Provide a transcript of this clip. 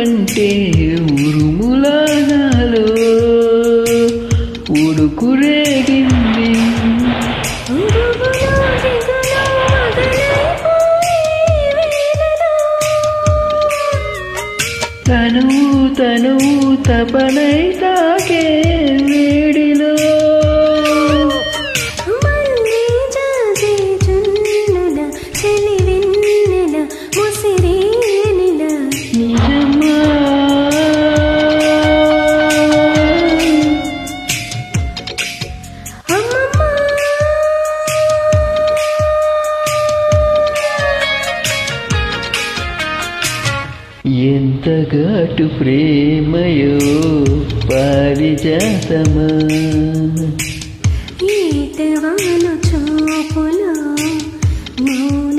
అంటే ఉరుములాగాలో ఉడుకు రేగింది ఉరుగులో దిగులో మొదలైపోయే వేళలో తనువు తనువు తపనై తాకే వేడిలో మళ్ళీ జాజి జున్నుల చెలివెన్నెల ముసిరేనిల నిజమా అమ్మమ్మ ఎంత ఘాటు ప్రేమయో పారిజాతమా ఈటవాను చూపులో మౌన